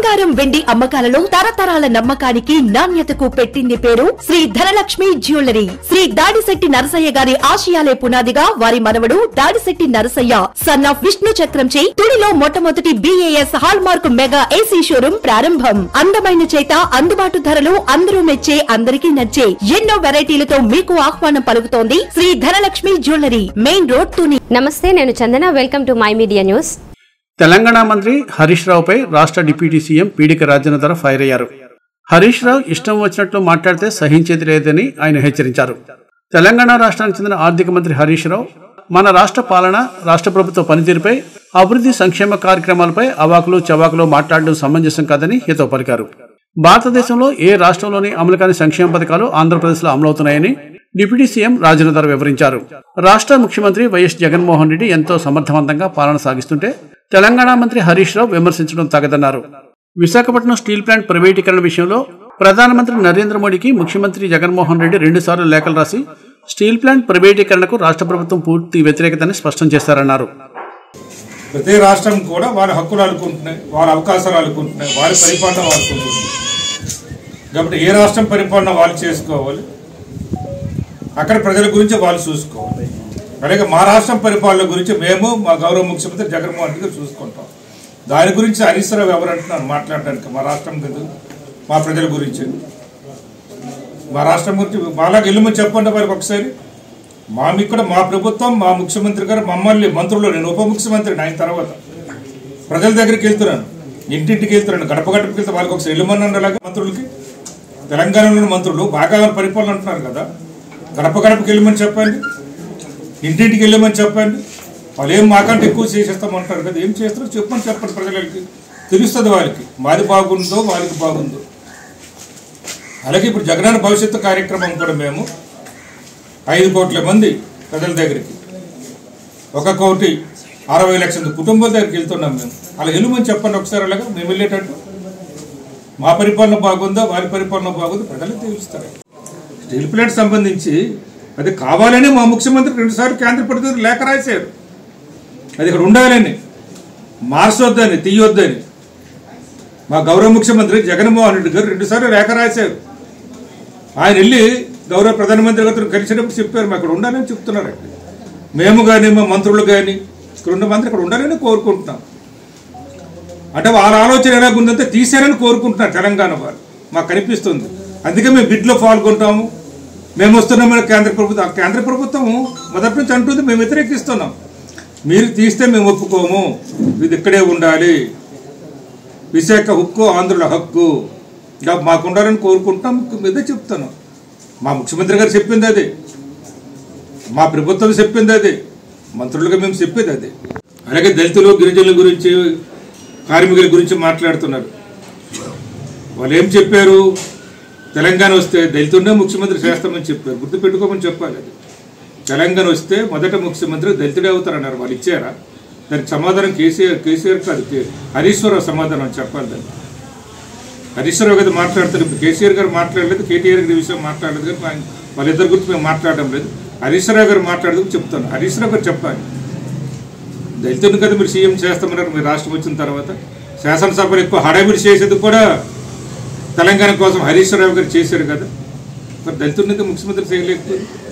బంగారం వెండి అమ్మకాలలో తరతరాల నమ్మకానికి నాణ్యతకు పెట్టింది పేరు శ్రీ ధనలక్ష్మి జ్యువెలరీ శ్రీ దాడిశెట్టి నరసయ్య గారి ఆశయాలే పునాదిగా వారి మనవడు దాడిశెట్టి నరసయ్య సన్ ఆఫ్ విష్ణు చక్రంచే తుడిలో మొట్టమొదటి BAS hallmark mega AC showroom ప్రారంభం అందమైన చేత అందుబాటు ధరలు అందరూ మెచ్చే అందరికీ నచ్చే ఎన్నో వెరైటీలతో మీకు ఆహ్వానం పలుకుతోంది Shri Dhanalakshmi jewellery main road Tuni నమస్తే నేను Chandana welcome to My Media News Telangana మంత్రి హరీష్ రావుపై రాష్ట్ర డిప్యూటీ సీఎం పీడిక రాజేంద్ర ధర ఫైర్ అయ్యారు హరీష్ రావు ఇష్టం వచ్చినట్లు మాట్లాడితే సహించేది లేదని ఆయన హెచ్చరించారు తెలంగాణ రాష్ట్రానికి చెందిన ఆర్థిక మంత్రి హరీష్ రావు మన రాష్ట్ర పాలన రాష్ట్ర ప్రభుత్వ పనితీరుపై అభివృద్ధి సంక్షేమ కార్యక్రమాలపై అవాకులు చవాకులు మాట్లాడడం సమంజసం కాదని హితో పలికారు భారతదేశంలో ఏ రాష్ట్రంలోని అమలు కాని సంక్షేమ పథకాలు ఆంధ్రప్రదేశ్లో అమలవుతున్నాయని డిప్యూటీ సీఎం రాజేంద్ర వివరించారు రాష్ట్ర ముఖ్యమంత్రి వైఎస్ జగన్మోహన్ రెడ్డి ఎంతో సమర్థవంతంగా పాలన సాగిస్తుంటే తెలంగాణ మంత్రి హరీష్ రావు విమర్శించడం తగదన్నారు విశాఖపట్నం స్టీల్ ప్లాంట్ ప్రైవేటీకరణ విషయంలో ప్రధానమంత్రి నరేంద్ర మోడీకి ముఖ్యమంత్రి జగన్మోహన్ రెడ్డి రెండుసార్లు లేఖలు రాసి స్టీల్ ప్లాంట్ ప్రైవేటీకరణకు రాష్ట్ర ప్రభుత్వం పూర్తి వ్యతిరేకతని స్పష్టం చేశారన్నారు ప్రతి రాష్ట్రం కూడా వారి హక్కులు అనుకుంటున్నాయి వారి అవకాశాలు అనుకుంటున్నాయి వారి పరిపాలన వాడుకుంటుంది కాబట్టి ఏ రాష్ట్రం పరిపాలన వాళ్ళు చేసుకోవాలి అక్కడ ప్రజల గురించి వాళ్ళు చూసుకోవాలి అలాగే మా రాష్ట్రం పరిపాలన గురించి మేము మా గౌరవ ముఖ్యమంత్రి జగన్మోహన్ రెడ్డి గారు చూసుకుంటాం దాని గురించి హరీష్ రావు ఎవరంటున్నారు మాట్లాడడానికి మా రాష్ట్రం కదా మా ప్రజల గురించి మా రాష్ట్రం గురించి మాలాగా ఇల్లు చెప్పండి వారికి ఒకసారి మా ఇక్కడ మా ప్రభుత్వం మా ముఖ్యమంత్రి గారు మమ్మల్ని మంత్రులు నేను ఉప ముఖ్యమంత్రిని ఆయన తర్వాత ప్రజల దగ్గరికి వెళ్తున్నాను ఇంటింటికి వెళ్తున్నాను గడప గడపకి వెళ్తే వాళ్ళకి ఒకసారి వెళ్ళమన్నాను అలాగే మంత్రులకి తెలంగాణలోని మంత్రులు బాగా పరిపాలన అంటున్నారు కదా గడప గడపకి వెళ్ళమని చెప్పండి ఇంటింటికి వెళ్ళమని చెప్పండి వాళ్ళు ఏం మాకంటే ఎక్కువ చేసేస్తామంటారు కదా ఏం చేస్తారో చెప్పమని చెప్పండి ప్రజలకి తెలుస్తుంది వాళ్ళకి మాది బాగుందో వాళ్ళకి బాగుందో అలాగే ఇప్పుడు జగనన్న భవిష్యత్తు కార్యక్రమం కూడా మేము ఐదు కోట్ల మంది ప్రజల దగ్గరికి ఒక కోటి అరవై లక్షల కుటుంబాల దగ్గరికి వెళ్తున్నాం మేము అలా వెళ్ళమని చెప్పండి ఒకసారి అలాగా మేము వెళ్ళేటట్టు మా పరిపాలన బాగుందా వారి పరిపాలన బాగుందో ప్రజలకు తెలుస్తారు స్టీల్ ప్లాంట్ సంబంధించి అది కావాలని మా ముఖ్యమంత్రి రెండుసార్లు కేంద్ర ప్రభుత్వం లేఖ రాశారు అది ఇక్కడ ఉండాలని మార్చొద్దని తీయొద్దని మా గౌరవ ముఖ్యమంత్రి జగన్మోహన్ రెడ్డి గారు రెండుసార్లు లేఖ రాశారు ఆయన వెళ్ళి గౌరవ ప్రధానమంత్రి గారితో కలిసినప్పుడు చెప్పారు మా ఇక్కడ ఉండాలని చెప్తున్నారు అక్కడ మేము కానీ మా మంత్రులు కానీ ఇక్కడ ఉన్న మంత్రి ఇక్కడ ఉండాలని కోరుకుంటున్నాం అంటే వాళ్ళ ఆలోచన ఎలాగుందంటే తీసారని కోరుకుంటున్నారు తెలంగాణ వారు మాకు కనిపిస్తుంది అందుకే మేము బిడ్లో పాల్గొంటాము మేము వస్తున్నామని కేంద్ర ప్రభుత్వం ఆ కేంద్ర ప్రభుత్వం మొదటి నుంచి అంటుంది మేము వ్యతిరేకిస్తున్నాం మీరు తీస్తే మేము ఒప్పుకోము ఇది ఇక్కడే ఉండాలి విశాఖ హక్కు ఆంధ్రుల హక్కు ఇలా మాకు ఉండాలని కోరుకుంటాం మీద చెప్తాను మా ముఖ్యమంత్రి గారు చెప్పింది అదే మా ప్రభుత్వం చెప్పింది అదే మంత్రులుగా మేము చెప్పేది అదే అలాగే దళితులు గిరిజనుల గురించి కార్మికుల గురించి మాట్లాడుతున్నారు వాళ్ళు ఏం చెప్పారు తెలంగాణ వస్తే దళితుండే ముఖ్యమంత్రి చేస్తామని చెప్పారు గుర్తుపెట్టుకోమని చెప్పాలి అది తెలంగాణ వస్తే మొదట ముఖ్యమంత్రి దళితుడే అవుతారన్నారు వాళ్ళు ఇచ్చారా దానికి సమాధానం కేసీఆర్ కేసీఆర్ కాదు కే- హరీశ్వరరావు సమాధానం చెప్పాలి దాన్ని హరీశ్వరరావు గారు మాట్లాడతారు ఇప్పుడు కేసీఆర్ గారు మాట్లాడలేదు కేటీఆర్ గారి విషయం మాట్లాడలేదు కానీ ఆయన- వాళ్ళిద్దరి గురించి మేము మాట్లాడడం లేదు హరీశ్వరరావు గారు మాట్లాడదు చెప్తాను హరీశ్వరరావు గారు చెప్పాలి దళితుని కదా మీరు సీఎం చేస్తామన్నారు మీరు రాష్ట్రం వచ్చిన తర్వాత శాసనసభలో ఎక్కువ హడావిడి చేసేది కూడా తెలంగాణ కోసం హరీశ్వరరావు గారు చేశారు కదా మరి దళితుడిని అయితే ముఖ్యమంత్రి చేయలేకపోయింది